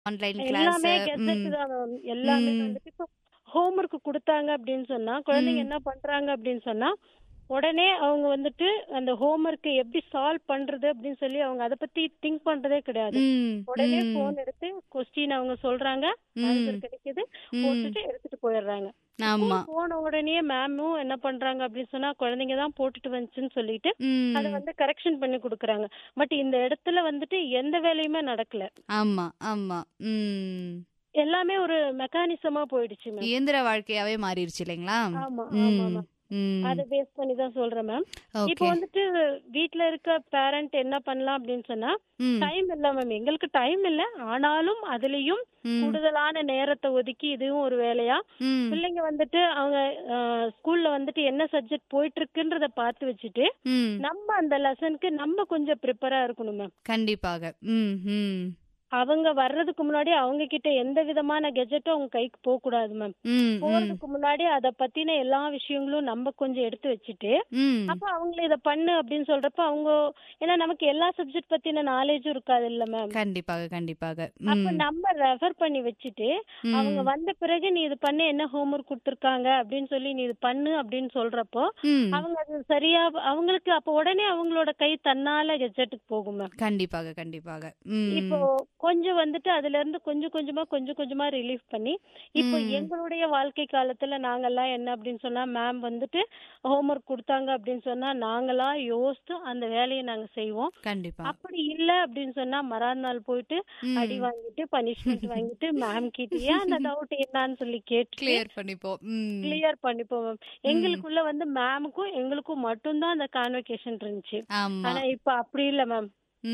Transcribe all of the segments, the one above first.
online class எல்லாமே gazette ம் தான் மேம் எல்லாமே ம் வந்துட்டு இப்போ ஹோம்ஒர்க் கொடுத்தாங்க அப்படின்னு சொன்னா குழந்தைங்க ம் என்ன பண்றாங்க அப்படின்னு சொன்னா உடனே அவங்க வந்துட்டு அந்த ஹோம்ஒர்க்கை எப்படி சால்வ் பண்றது அப்படின்னு சொல்லி அவங்க அதை பத்தி திங்க் பண்றதே கிடையாது ம் உடனே ம் போன் எடுத்து கொஸ்டின் அவங்க சொல்றாங்க ம் ஆன்சர் கிடைக்குது ம் போட்டுட்டு எடுத்துட்டு போயிடுறாங்க ஸ்கூல் ஆமா போன உடனே மேமும் என்ன பண்றாங்க அப்படின்னு சொன்னா குழந்தைங்க தான் போட்டுட்டு வந்துச்சுன்னு சொல்லிட்டு அதை ம் வந்து கரெக்ஷன் பண்ணி கொடுக்குறாங்க பட் இந்த இடத்துல வந்துட்டு எந்த வேலையுமே நடக்கல ஆமா ஆமா ம் எல்லாமே ஒரு மெக்கானிசமா போயிடுச்சு மேம் இயந்திர வாழ்க்கையாவே மாறிடுச்சு இல்லைங்களா ஆமா ஆமா ம் மேம் ம் அதை பேஸ் பண்ணி தான் சொல்றேன் மேம் இப்போ ஓகே வந்துட்டு வீட்ல இருக்க பேரண்ட் என்ன பண்ணலாம் அப்படின்னு சொன்னா ம் டைம் இல்ல மேம் எங்களுக்கு டைம் இல்ல ஆனாலும் அதுலயும் ம் கூடுதலான நேரத்தை ஒதுக்கி இதுவும் ஒரு வேலையா ம் பிள்ளைங்க வந்துட்டு அவங்க ஸ்கூல்ல வந்துட்டு என்ன சப்ஜெக்ட் போயிட்டு இருக்குன்றத பார்த்து வச்சுட்டு ம் நம்ம அந்த லெசனுக்கு நம்ம கொஞ்சம் ப்ரிப்பரா இருக்கணும் மேம் கண்டிப்பாக ம் ம் அவங்க வர்றதுக்கு முன்னாடி அவங்க கிட்ட எந்த விதமான கெஜெட்டும் அவங்க கைக்கு போக கூடாது மேம் ம் ம் போறதுக்கு முன்னாடி அத பத்தின எல்லா விஷயங்களும் நம்ம கொஞ்சம் எடுத்து வச்சுட்டு ம் அப்ப அவங்கள இத பண்ணு அப்படின்னு சொல்றப்ப அவங்க ஏன்னா நமக்கு எல்லா சப்ஜெக்ட் பத்தின நாலேஜும் இருக்காது இல்ல மேம் கண்டிப்பாக கண்டிப்பாக அப்ப ம் நம்ம ரெஃபர் பண்ணி வச்சுட்டு அவங்க ம் வந்த பிறகு நீ இது பண்ணு என்ன ஹோம்ஒர்க் கொடுத்துருக்காங்க அப்படின்னு சொல்லி நீ இது பண்ணு அப்படின்னு சொல்றப்போ ம் அவங்க அது சரியா அவங்களுக்கு அப்ப உடனே அவங்களோட கை தன்னால கெஜெட்டுக்கு போகும் மேம் கண்டிப்பாக கண்டிப்பாக இப்போ ம் கொஞ்சம் வந்துட்டு அதுல இருந்து கொஞ்சம் கொஞ்சமா கொஞ்சம் கொஞ்சமா ரிலீஃப் பண்ணி இப்போ ம் எங்களுடைய வாழ்க்கை காலத்துல நாங்கெல்லாம் என்ன அப்படின்னு சொன்னா மேம் வந்துட்டு ஹோம்ஒர்க் கொடுத்தாங்க அப்படின்னு சொன்னா நாங்களா யோசித்து அந்த வேலையை நாங்க செய்வோம் கண்டிப்பா அப்படி இல்ல அப்படின்னு சொன்னா மறுநாள் போயிட்டு அடி ம் வாங்கிட்டு பனிஷ்மெண்ட் வாங்கிட்டு மேம் கிட்டயே அந்த டவுட் என்னன்னு சொல்லி கேட்டுட்டு கிளியர் பண்ணிப்போம் ம் கிளியர் பண்ணிப்போம் மேம் ம் எங்களுக்குள்ள வந்து மேமுக்கும் எங்களுக்கும் மட்டும்தான் அந்த கான்வெகேஷன் இருந்துச்சு ஆமா ஆனா இப்ப அப்படி இல்ல மேம்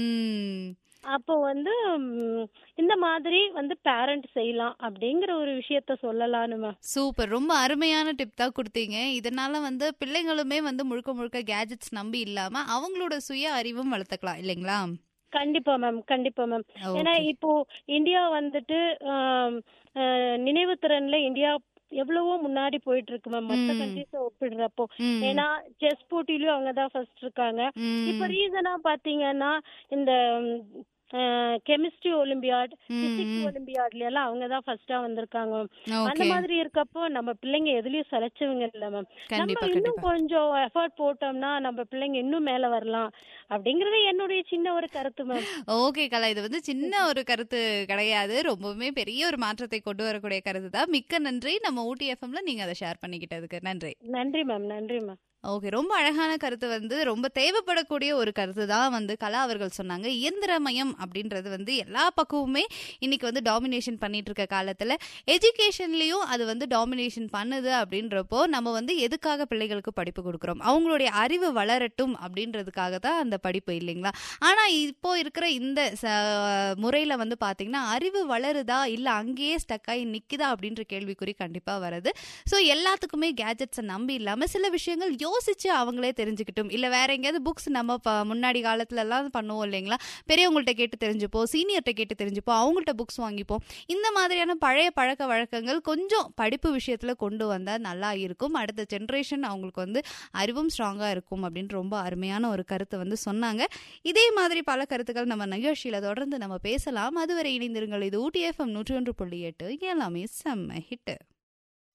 ம் அப்போ வந்து ம், இந்த மாதிரி வந்து பேரண்ட் செய்யலாம் அப்படிங்கிற ஒரு விஷயத்த சொல்லலாம்னு மேம் சூப்பர் ரொம்ப அருமையான டிப் தான் கொடுத்தீங்க இதனால வந்து பிள்ளைங்களுமே வந்து முழுக்க முழுக்க கேஜெட்ஸ் நம்பி இல்லாம அவங்களோட சுய அறிவும் வளர்த்துக்கலாம் இல்லைங்களா கண்டிப்பா மேம் கண்டிப்பா மேம் ஏன்னா ஓகே இப்போ இந்தியா வந்துட்டு ஆம், அஹ், நினைவு திறன்ல இந்தியா எவ்வளவோ முன்னாடி போயிட்டு இருக்கு மேம் மத்த ம் கண்ட்ரிஸ ஒப்பிடுறப்போ ம் ஏன்னா செஸ் போட்டிலயும் அவங்க தான் ஃபர்ஸ்ட் இருக்காங்க இப்ப ம் ரீசனா பாத்தீங்கன்னா இந்த கெமிஸ்ட்ரி ஒலிம்பியாட் ம் பிசிக்ஸ் ம் ஒலிம்பியாட்ல எல்லாம் அவங்க தான் ஃபர்ஸ்டா வந்திருக்காங்க மேம் அந்த ஓகே மாதிரி இருக்கப்போ நம்ம பிள்ளைங்க எதுலயும் சளைச்சவங்க இல்ல மேம் நம்ம கண்டிப்பா இன்னும் கண்டிப்பா கொஞ்சம் எஃபர்ட் போட்டோம்னா நம்ம பிள்ளைங்க இன்னும் மேல வரலாம் அப்படிங்கறது என்னுடைய சின்ன ஒரு கருத்து மேம் ஓகே கலா இது வந்து சின்ன ஒரு கருத்து கிடையாது ரொம்பவுமே பெரிய ஒரு மாற்றத்தை கொண்டு வரக்கூடிய கருத்து தான் மிக்க நன்றி நம்ம ஊட்டி எஃப்எம்ல நீங்க அதை ஷேர் பண்ணிக்கிட்டதுக்கு நன்றி நன்றி மேம் நன்றி மேம் ஓகே ரொம்ப அழகான கருத்து வந்து ரொம்ப தேவைப்படக்கூடிய ஒரு கருத்து தான் வந்து கலா அவர்கள் சொன்னாங்க இயந்திரமயம் அப்படின்றது வந்து எல்லா பக்கமுமே இன்னைக்கு வந்து டாமினேஷன் பண்ணிட்டு இருக்க காலத்துல எஜுகேஷன்லயும் அது வந்து டாமினேஷன் பண்ணுது அப்படின்றப்போ நம்ம வந்து எதுக்காக பிள்ளைகளுக்கு படிப்பு கொடுக்குறோம் அவங்களுடைய அறிவு வளரட்டும் அப்படின்றதுக்காக தான் அந்த படிப்பு இல்லைங்களா ஆனா இப்போ இருக்கிற இந்த ச- முறையில வந்து பாத்தீங்கன்னா அறிவு வளருதா இல்ல அங்கேயே ஸ்டக் ஆகி நிக்குதா அப்படின்ற கேள்விக்குறி கண்டிப்பா வருது ஸோ எல்லாத்துக்குமே கேஜெட்ஸை நம்பி இல்லாமல் சில விஷயங்கள் யோசிச்சு அவங்களே தெரிஞ்சுக்கிட்டும் இல்லை வேற எங்கேயாவது புக்ஸ் நம்ம ப- முன்னாடி காலத்துல எல்லாம் பண்ணுவோம் இல்லைங்களா பெரியவங்கள்ட்ட கேட்டு தெரிஞ்சுப்போம் சீனியர்கிட்ட கேட்டு தெரிஞ்சுப்போம் அவங்கள்ட்ட புக்ஸ் வாங்கிப்போம் இந்த மாதிரியான பழைய பழக்க வழக்கங்கள் கொஞ்சம் படிப்பு விஷயத்துல கொண்டு வந்தால் நல்லா இருக்கும் அடுத்த ஜென்ரேஷன் அவங்களுக்கு வந்து அறிவும் ஸ்ட்ராங்காக இருக்கும் அப்படின்னு ரொம்ப அருமையான ஒரு கருத்தை வந்து சொன்னாங்க இதே மாதிரி பல கருத்துக்கள் நம்ம நிகழ்ச்சியில தொடர்ந்து நம்ம பேசலாம் அதுவரை இணைந்திருங்கள் இது ஊட்டி எஃப்எம் நூற்றி ஒன்று புள்ளி எட்டு எல்லாமே செம்ம ஹிட்டு